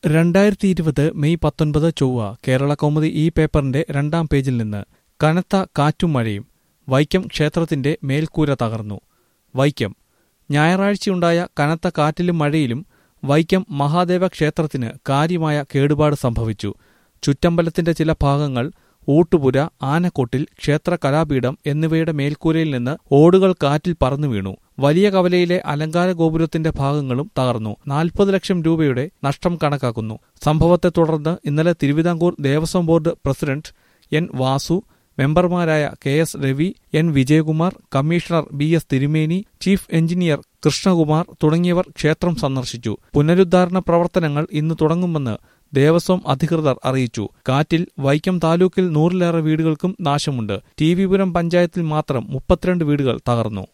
രണ്ടായിരത്തി ഇരുപത് മെയ് പത്തൊൻപത് ചൊവ്വ കേരള കൗമുദി ഈ പേപ്പറിന്റെ രണ്ടാം പേജിൽ നിന്ന് കനത്ത കാറ്റും മഴയും വൈക്കം ക്ഷേത്രത്തിന്റെ മേൽക്കൂര തകർന്നു വൈക്കം ഞായറാഴ്ചയുണ്ടായ കനത്ത കാറ്റിലും മഴയിലും വൈക്കം മഹാദേവ ക്ഷേത്രത്തിന് കാര്യമായ കേടുപാട് സംഭവിച്ചു ചുറ്റമ്പലത്തിന്റെ ചില ഭാഗങ്ങൾ ഊട്ടുപുര ആനക്കൊട്ടിൽ ക്ഷേത്ര കലാപീഠം എന്നിവയുടെ മേൽക്കൂരയിൽ നിന്ന് ഓടുകൾ കാറ്റിൽ പറന്നു വീണു വലിയ കവലയിലെ അലങ്കാര ഗോപുരത്തിന്റെ ഭാഗങ്ങളും തകർന്നു നാൽപ്പത് ലക്ഷം രൂപയുടെ നഷ്ടം കണക്കാക്കുന്നു സംഭവത്തെ തുടർന്ന് ഇന്നലെ Thiruvithamkoor Devaswom board president N Vasu മെമ്പർമാരായ K S Ravi N Vijayakumar commissioner B S Thirumeni chief engineer Krishnakumar തുടങ്ങിയവർ ക്ഷേത്രം സന്ദർശിച്ചു പുനരുദ്ധാരണ പ്രവർത്തനങ്ങൾ ഇന്ന് തുടങ്ങുമെന്ന് ദേവസ്വം അധികൃതർ അറിയിച്ചു കാറ്റിൽ വൈക്കം താലൂക്കിൽ നൂറിലേറെ വീടുകൾക്കും നാശമുണ്ട് ടി വിപുരം പഞ്ചായത്തിൽ മാത്രം മുപ്പത്തിരണ്ട് വീടുകൾ തകർന്നു